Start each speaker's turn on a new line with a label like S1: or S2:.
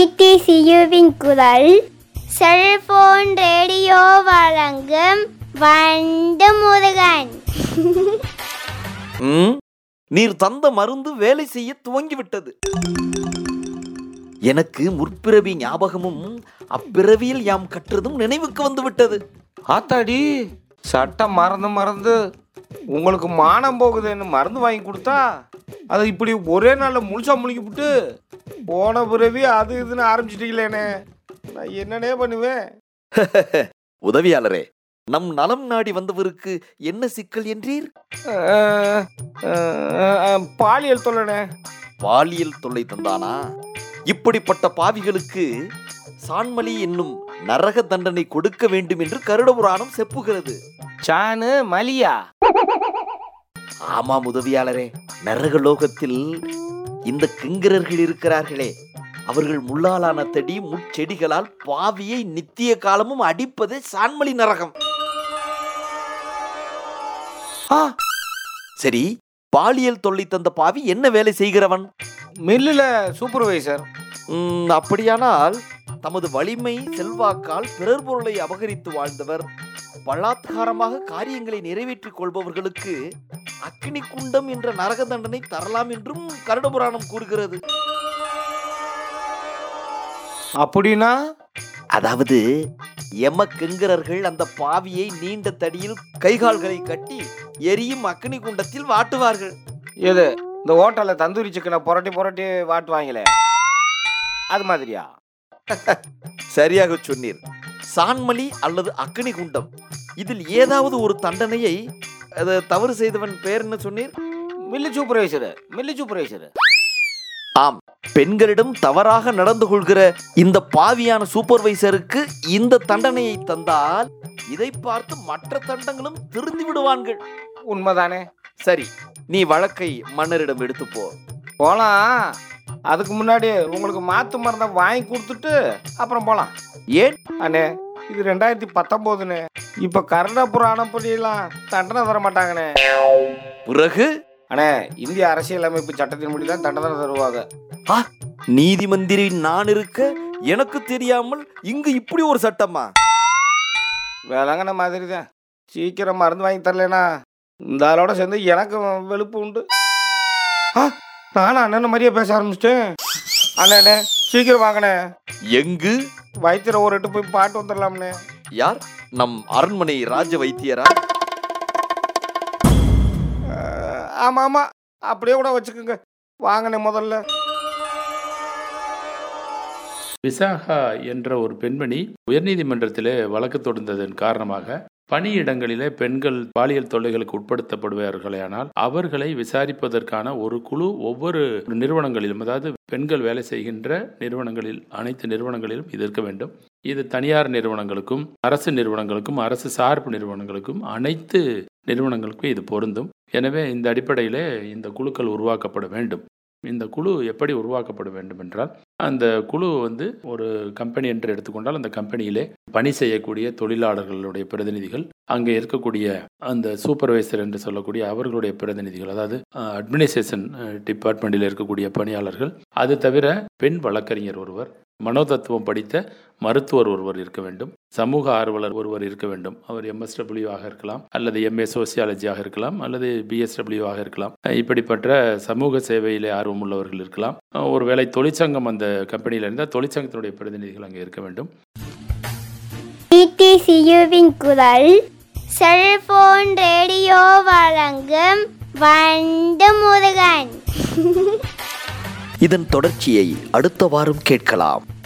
S1: டிடிசியுவின் குரல் cellphone radio வழங்கும் வண்டு முருகன்
S2: ம், நீர் தந்த மருந்து வேலை செய்ய துவங்கிவிட்டது எனக்கு முற்பிறவி ஞாபகமும் அப்பிறவியில் யாம் கற்றதும் நினைவுக்கு வந்து விட்டது
S3: ஆத்தாடி சட்டம் மறந்து மறந்து உங்களுக்கு மானம் போகுதுன்னு மருந்து வாங்கி கொடுத்தா அதை இப்படி ஒரே நாளில் முழுசா முழுங்கி விட்டு போன பிறவி அது இதுன்னு ஆரம்பிச்சிட்டீங்களேனே நான் என்னனே பண்ணுவேன்
S2: உதவியாளரே நம் நலம் நாடி வந்தவருக்கு என்ன சிக்கல் என்றீர்
S3: அஹ், அஹ், அஹ், பாலியல் தொல்லனே
S2: பாலியல் தொல்லை தந்தானா இப்படிப்பட்ட பாவிகளுக்கு சான்மலி என்னும் நரக தண்டனை கொடுக்க வேண்டும் என்று கருட புராணம் செப்புகிறது
S3: சானு மலியா
S2: ஆமாம் உதவியாளரே நரக லோகத்தில் இந்த கிங்கரர்கள் இருக்கிறார்களே அவர்கள் முள்ளாலான தடி முட்செடிகளால் பாவியை நித்திய காலமும் அடிப்பதே சான்மலி நரகம் ஆ, சரி பாலியல் தொல்லை தந்த பாவி என்ன வேலை செய்கிறவன்
S3: மில்லில் சூப்பர்வைசர்
S2: ம், அப்படியானால் தமது வலிமை செல்வாக்கால் பிறர் பொருளை அபகரித்து வாழ்ந்தவர் பலாத்காரமாக காரியங்களை நிறைவேற்றிக் கொள்பவர்களுக்கு அக்னி குண்டம் என்ற நரக தண்டனை தரலாம் என்றும் கருடபுராணம் கூறுகிறது
S3: அப்படின்னா
S2: அதாவது எமக்கெங்கரர்கள் அந்த பாவியை நீண்ட தடியில் கைகால்களை கட்டி எரியும் அக்னி குண்டத்தில் வாட்டுவார்கள்
S3: எது இந்த ஹோட்டலில் தந்தூரி சிக்கனை புரட்டி புரட்டி வாட்டுவாங்களே அது மாதிரியா
S2: சரியாக சொன்னீர் சான்மலி அல்லது அக்னி குண்டம் இதில் ஏதாவது ஒரு தண்டனையை அது தவறு செய்தவன் பேர் என்ன சொன்னீர்
S3: மில்லி சூப்பர்வைசரு மில்லி சூப்பர்வைசரு
S2: ஆம் பெண்களிடம் தவறாக நடந்து கொள்கிற இந்த பாவியான சூப்பர்வைசருக்கு இந்த தண்டனையை தந்தால் இதை பார்த்து மற்ற தண்டங்களும் திருந்தி விடுவான்கள்
S3: உண்மைதானே
S2: சரி நீ வழக்கை மன்னரிடம் எடுத்து போ
S3: போகலாம் அதுக்கு முன்னாடி உங்களுக்கு மாத்து மருந்தை வாங்கி கொடுத்துட்டு அப்புறம் போகலாம்
S2: ஏன்
S3: அண்ணே இது ரெண்டாயிரத்தி பத்தொம்போதுண்ணே இப்போ கருண புராணம் படியெல்லாம் தண்டனை தர மாட்டாங்கண்ணே
S2: பிறகு
S3: அண்ணே இந்திய அரசியலமைப்பு சட்டத்தின்படி தான் தண்டனை தருவாங்க
S2: ஆ, நீதி மந்திரி நான் இருக்க எனக்கு தெரியாமல் இங்கு இப்படி ஒரு சட்டமா
S3: வேளாங்கண்ண மாதிரி தான் சீக்கிரம் மருந்து வாங்கி தரலனா இந்த ஆளோட சேர்ந்து எனக்கு வெளுப்பு உண்டு ஆ நானும் அண்ணன் மாதிரியே பேச ஆரம்பிச்சிட்டேன் அண்ணே சீக்கிரம் வாங்கண்ணே
S2: எங்கு
S3: வைத்தியரை ஒரு எட்டு போய் பாட்டு வந்துடலாம்ண்ணே
S2: யார் நம் அரண்மனை ராஜ வைத்தியரா
S3: அஹ், ஆமா ஆமா அப்படியே கூட வச்சுக்கோங்க வாங்கண்ணே முதல்ல
S4: விசாகா என்ற ஒரு பெண்மணி உயர்நீதிமன்றத்திலே வழக்கு தொடர்ந்ததன் காரணமாக பணியிடங்களிலே பெண்கள் பாலியல் தொல்லைகளுக்கு உட்படுத்தப்படுவார்களேயானால் அவர்களை விசாரிப்பதற்கான ஒரு குழு ஒவ்வொரு நிறுவனங்களிலும் அதாவது பெண்கள் வேலை செய்கின்ற நிறுவனங்களில் அனைத்து நிறுவனங்களிலும் இது இருக்க வேண்டும் இது தனியார் நிறுவனங்களுக்கும் அரசு நிறுவனங்களுக்கும் அரசு சார்பு நிறுவனங்களுக்கும் அனைத்து நிறுவனங்களுக்கும் இது பொருந்தும் எனவே இந்த அடிப்படையிலே இந்த குழுக்கள் உருவாக்கப்பட வேண்டும் இந்த குழு எப்படி உருவாக்கப்பட வேண்டும் என்றால் அந்த குழு வந்து ஒரு கம்பெனி என்று எடுத்துக்கொண்டால் அந்த கம்பெனியிலே பணி செய்யக்கூடிய தொழிலாளர்களுடைய பிரதிநிதிகள் அங்கே இருக்கக்கூடிய அந்த சூப்பர்வைசர் என்று சொல்லக்கூடிய அவர்களுடைய பிரதிநிதிகள் அதாவது அட்மினிஸ்ட்ரேஷன் டிபார்ட்மெண்ட்டில் இருக்கக்கூடிய பணியாளர்கள் அது தவிர பெண் வழக்கறிஞர் ஒருவர் மனோதத்துவம் படித்த மருத்துவர் ஒருவர் இருக்க வேண்டும் சமூக ஆர்வலர் ஒருவர் இருக்க வேண்டும் அவர் எம்எஸ்டபிள்யூ ஆக இருக்கலாம் அல்லது எம்ஏ சோசியாலஜியாக இருக்கலாம் அல்லது பிஎஸ்டபிள்யூ ஆக இருக்கலாம் இப்படிப்பட்ட சமூக சேவையிலே ஆர்வம் உள்ளவர்கள் இருக்கலாம் ஒருவேளை தொழிற்சங்கம் அந்த கம்பெனியில் இருந்தால் தொழிற்சங்கத்தினுடைய பிரதிநிதிகள் அங்கே இருக்க வேண்டும்
S1: டிடிசியுவின் குரல் செல்போன் ரேடியோ வழங்கும் வண்டு முருகன்
S2: இதன் தொடர்ச்சியை அடுத்த வாரம் கேட்கலாம்